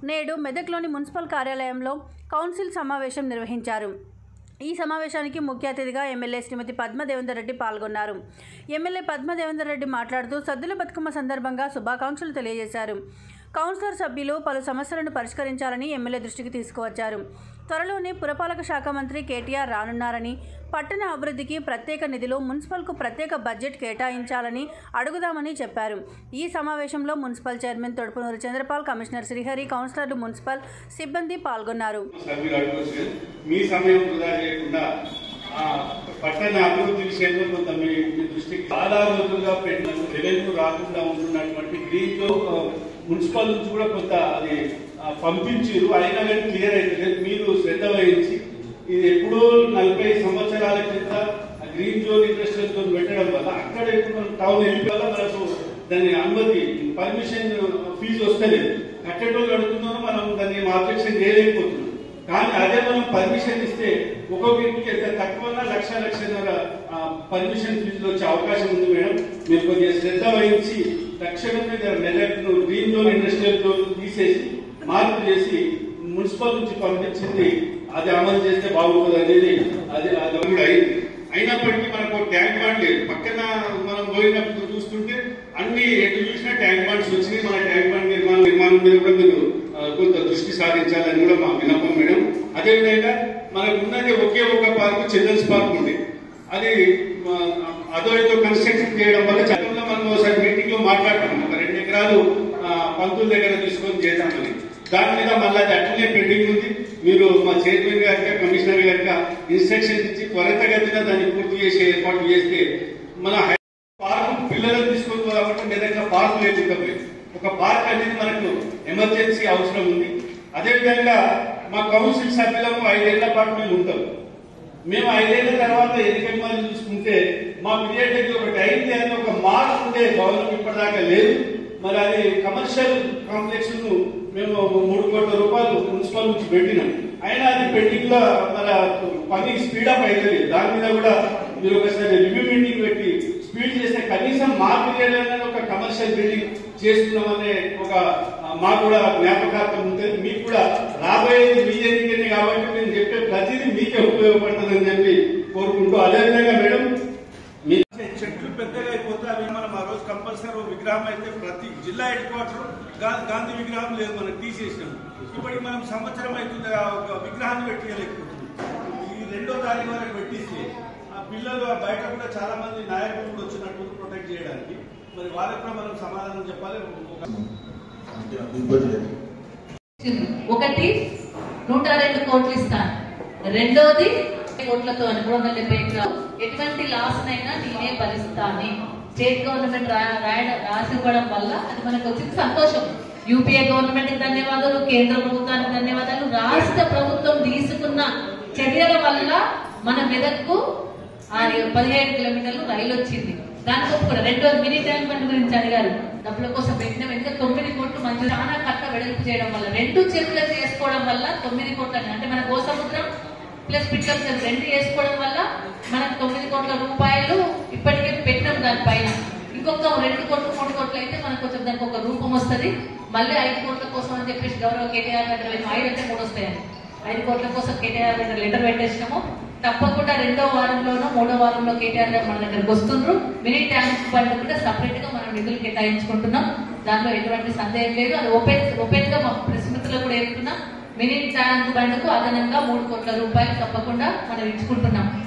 నేడు మెదక్లోని మున్సిపల్ కార్యాలయంలో కౌన్సిల్ సమావేశం నిర్వహించారు ఈ సమావేశానికి ముఖ్య అతిథిగా ఎమ్మెల్యే శ్రీమతి పద్మదేవేందర్ రెడ్డి పాల్గొన్నారు ఎమ్మెల్యే పద్మదేవేందర్ రెడ్డి మాట్లాడుతూ సద్దుల బతుకమ్మ సందర్భంగా శుభాకాంక్షలు తెలియజేశారు కౌన్సిలర్ సభ్యులు పలు సమస్యలను పరిష్కరించాలని ఎమ్మెల్యే దృష్టికి తీసుకువచ్చారు త్వరలోనే పురపాలక శాఖ మంత్రి కేటీఆర్ రానున్నారని పట్టణ అభివృద్ధికి ప్రత్యేక నిధులు మున్సిపల్కు ప్రత్యేక బడ్జెట్ కేటాయించాలని అడుగుదామని చెప్పారు ఈ సమావేశంలో municipal chairman Thodupunuru Chandrapal commissioner Srihari కౌన్సిలర్లు మున్సిపల్ సిబ్బంది పాల్గొన్నారు సభ్యులు అడగవచ్చు మీ సమయం వృధా చేయకుండా ఆ, పట్టణ అభివృద్ధి విషయంలో కొంత మీ మీ దృష్టికి చాలా రోజులుగా పెట్టిన రెవెన్యూ రాకుండా ఉంటున్నటువంటి గ్రీన్ లో ఆ, మున్సిపల్ నుంచి కూడా కొంత అది ఆ, పంపించారు అయినా కానీ క్లియర్ అయితే మీరు శ్రద్ధ వహించి ఇది ఎప్పుడో నలభై సంవత్సరాల క్రిత ఆ గ్రీన్ జోన్ ఇండస్ట్రియల్ జోన్ పెట్టడం వల్ల అక్కడ ఇప్పుడు మనం టౌన్ వెళ్ళి వల్ల మనకు దాని అనుమతి పర్మిషన్ ఫీజు వస్తలేదు కట్టేటోళ్ళు అడుగుతున్నారో మనం దాన్ని ఆబ్జెక్షన్ చేయలేకపోతున్నాం కానీ అదే మనం పర్మిషన్ ఇస్తే ఒక్కొక్క ఇంటికి ఎంత తక్కువ లక్ష లక్షన్నర పర్మిషన్ ఫీజులు వచ్చే అవకాశం ఉంది మేడం మీరు కొద్దిగా శ్రద్ధ వహించి తక్షణమే మెదక్ను గ్రీన్ జోన్ ఇండస్ట్రియల్ జోన్ తీసేసి మార్పు చేసి మున్సిపల్ నుంచి పంపించింది అది అమలు చేస్తే బాగుంటుంది అనేది అది అది కూడా అయింది అయినప్పటికీ మనకు ట్యాంక్ బాండ్ లేదు పక్కన మనం పోయినప్పుడు చూస్తుంటే అన్ని ఎటు చూసినా ట్యాంక్ బాండ్స్ వచ్చినాయి మన ట్యాంక్ బాండ్ నిర్మాణం నిర్మాణం మీద కూడా మీరు ఆ, కొంత దృష్టి సారించాలని కూడా మా విన్నపం మేడం అదేవిధంగా మనకు ఉన్నది ఒకే ఒక పార్క్ చిల్డ్రన్స్ పార్క్ ఉంది అది ఆ, అదో ఏదో కన్స్ట్రక్షన్ చేయడం వల్ల చట్టంలో మనం ఒకసారి మీటింగ్ లో మాట్లాడుతున్నాం ఒక రెండు ఎకరాలు ఆ, పంతుల దగ్గర తీసుకొని చేద్దామని దాని మీద మళ్ళీ అది అట్లనే పెండింగ్ ఉంది మీరు మా చైర్మన్ గారికి కమిషనర్ గారికి ఇన్స్ట్రక్షన్ ఇచ్చి త్వరితగతిన దాన్ని పూర్తి చేసే ఏర్పాటు చేస్తే మన హై- పార్క్ పిల్లలను తీసుకొని పోదామంటే మీ దగ్గర పార్క్ లేకుండా ఒక పార్క్ అనేది మనకు ఎమర్జెన్సీ అవసరం ఉంది అదేవిధంగా మా కౌన్సిల్ సభ్యులకు ఐదేళ్ల పాటు మేము ఉంటాం మేము ఐదేళ్ల తర్వాత ఎన్నికల చూసుకుంటే మా పీరియడ్ ఒకటి అయింది అని ఒక మార్క్ ఉండే భవనం ఇప్పటిదాకా లేదు మరి అది కమర్షియల్ కాంప్లెక్స్ ను మేము మూడు కోట్ల రూపాయలు మున్సిపల్ నుంచి పెట్టినాం అయినా అది పెండింగ్ లో మన పని స్పీడప్ అయితే దాని మీద కూడా మీరు ఒకసారి రివ్యూ మీటింగ్ పెట్టి స్పీడ్ చేస్తే కనీసం మా పీరియడ్ ఒక కమర్షియల్ బిల్డింగ్ చేస్తున్నామనే ఒక ఆ, మాకు కూడా జ్ఞాపకార్థం ఉంటుంది మీకు కూడా రాబోయేది మీ ఎన్నికనే కాబట్టి నేను చెప్పే ప్రతిదీ మీకే ఉపయోగపడుతుందని చెప్పి కోరుకుంటూ అదేవిధంగా మేడం మీ చెట్లు పెద్దగా అయిపోతే అవి మనం ఆ రోజు కంపల్సరీ ఓ విగ్రహం అయితే ప్రతి జిల్లా హెడ్ క్వార్టర్ గా- గాంధీ విగ్రహం లేదు మనం తీసేసినాం ఇప్పటికి మనం సంవత్సరం అవుతుంది ఆ ఒక విగ్రహాన్ని పెట్టలేకపోతున్నాం ఈ రెండో తారీఖు వరకు పెట్టిస్తే ఆ పిల్లలు ఆ బయట కూడా చాలా మంది నాయకులు కూడా వచ్చినట్టు ప్రొటెక్ట్ చేయడానికి మరి వాళ్ళకి కూడా మనం సమాధానం చెప్పాలి ఒక ఒకటి నూట రెండు కోట్లు ఇస్తాను రెండోది కోట్లతో మూడు వందల డెబ్బై ఎకరాలు ఎటువంటి లాస్ అయినా నేనే భరిస్తాను స్టేట్ గవర్నమెంట్ రా- రాయడం రాసి ఇవ్వడం వల్ల అది మనకు వచ్చింది సంతోషం యూపీఏ గవర్నమెంట్ కి ధన్యవాదాలు కేంద్ర ప్రభుత్వానికి ధన్యవాదాలు రాష్ట్ర ప్రభుత్వం తీసుకున్న చర్యల వల్ల మన మెదక్కు ఆ పదిహేడు కిలోమీటర్లు రైలు వచ్చింది దానికి ఒప్పుకోరు రెండో మినీ ట్యాంక్ బండ్ గురించి అడిగారు డబ్బుల కోసం పెట్టిన వెనుక తొమ్మిది కోట్లు మంజూరు చాలా కట్ట వెడల్పు చేయడం వల్ల రెండు చెరువులు చేసుకోవడం వల్ల తొమ్మిది కోట్ల అంటే మన గోసముద్రం ప్లస్ పిట్లర్ చెరువు రెండు చేసుకోవడం వల్ల మనకు తొమ్మిది కోట్ల రూపాయలు ఇప్పటికే పెట్టినాం దానిపైన ఇంకొక రెండు కోట్లు మూడు కోట్లు అయితే మనకు కొంచెం దానికి ఒక రూపం వస్తది మళ్ళీ ఐదు కోట్ల కోసం అని చెప్పేసి గౌరవ కేటీఆర్ దగ్గర వెళ్ళి ఐదు అంటే మూడు వస్తాయని ఐదు కోట్ల కోసం కేటీఆర్ దగ్గర లెటర్ పెట్టేసినాము తప్పకుండా రెండో వారంలోనో మూడో వారంలో కేటీఆర్ గారు మన దగ్గరకు వస్తుండ్రు మినీ ట్యాంక్ బండ్ కూడా సపరేట్ గా మనం నిధులు కేటాయించుకుంటున్నాం దాంట్లో ఎటువంటి సందేహం లేదు అది ఓపెన్ ఓపెన్ గా మా ప్రెస్ మిత్రులు కూడా చెప్తున్నాం మినీ ట్యాంక్ బండ్ కు అదనంగా మూడు కోట్ల రూపాయలు తప్పకుండా మనం ఇచ్చుకుంటున్నాం